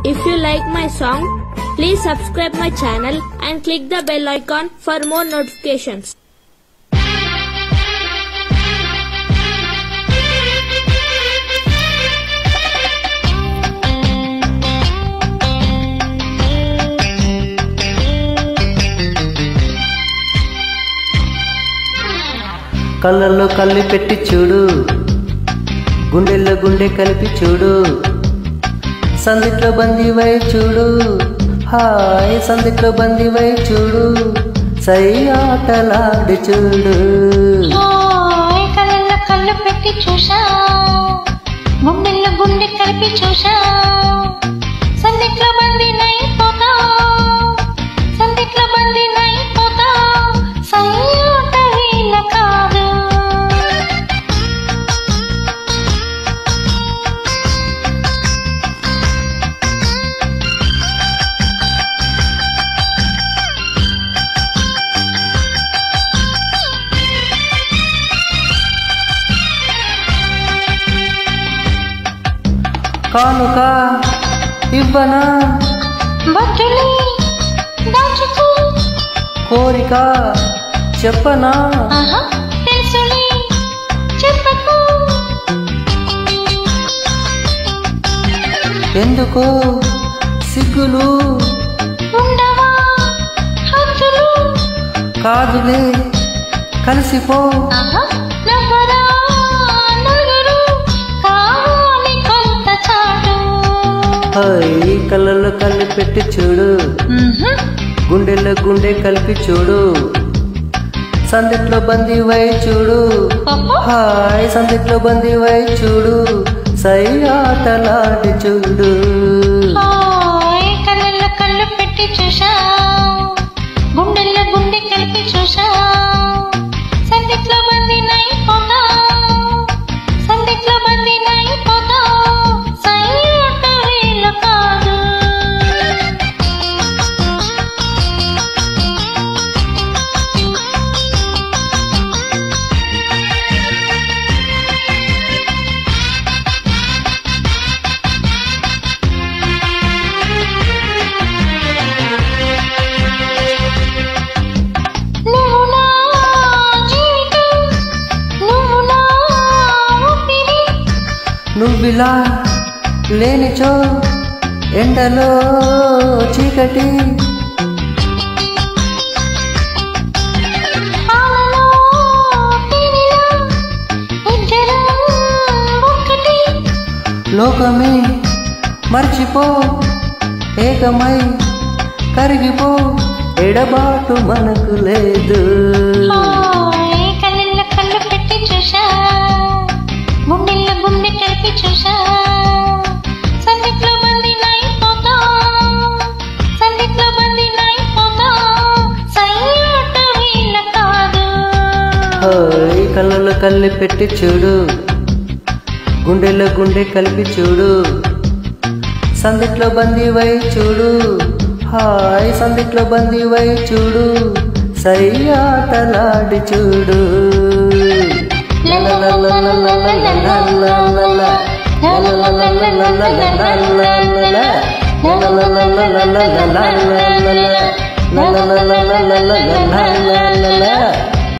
If you like my song, please subscribe my channel and click the bell icon for more notifications. కళ్ళల్లో కళ్ళు పెట్టి చూడు గుండెల్లో గుండె కలిపి చూడు సందిట్లో బందీవై చూడు హాయ్ సందిట్లో బందీవై చూడు సై ఆటలాడి చూడు హాయ్ కళ్ళల్లో కళ్ళు పెట్టి చూసా గుండెల్లో గుండె కలిపి చూసా సందిట్లో బందీ నైపోతా సందిట్లో బందీ నైపోతా సయ్యాట వీళ్ళ కాదు కానుక ఇవ్వనా బట్టులే దాచుకో కోరిక చెప్పనా ఆహా తెలుసులే చెప్పకు ఎందుకు సిగ్గులు ఉండవా హద్దులు కాదులే కలిసిపో ఆహా నవ్వరా నలుగురు కావాలి కొంత చాటు హాయ్ కళ్ళల్లో కళ్ళు పెట్టి చూడు గుండెల్లో గుండె కలిపి చూడు సందిట్లో బందీవై చూడు హాయ్ సందిట్లో బందీవై చూడు సై ఆటలాడి చూడు హాయ్ కళ్ళల్లో కళ్ళు పెట్టి చూసా గుండెల్లో గుండె కలిపి చూసా సందిట్లో బందీ నైపోతా సందిట్లో బందీ నైపోతా సయ్యాట వీళ్ళు కాదు నువ్వు నా జీవితం నువ్వు నా ఊపిరి నువ్విలా లేనిచో ఎండలో చీకటి పాలలో తేనెలా ఇద్దరం ఒక్కటి లోకమే మర్చిపో ఏకమై కరిగిపో ఎడబాటు మనకు లేదు హాయ్ కళ్ళల్లో కళ్ళు పెట్టి చూసా గుండెల్లో గుండె కలిపి చూసా సందిట్లో బందీ నైపోతా సందిట్లో బందీ నైపోతా సయ్యాట వీళ్ళ కాదు హాయ్ కళ్ళలో కళ్ళు పెట్టి చూడు గుండెలో గుండె కలిపి చూడు సందిట్లో బందీవై చూడు హాయ్ సందిట్లో బందీవై చూడు సై ఆటలాడి చూడు la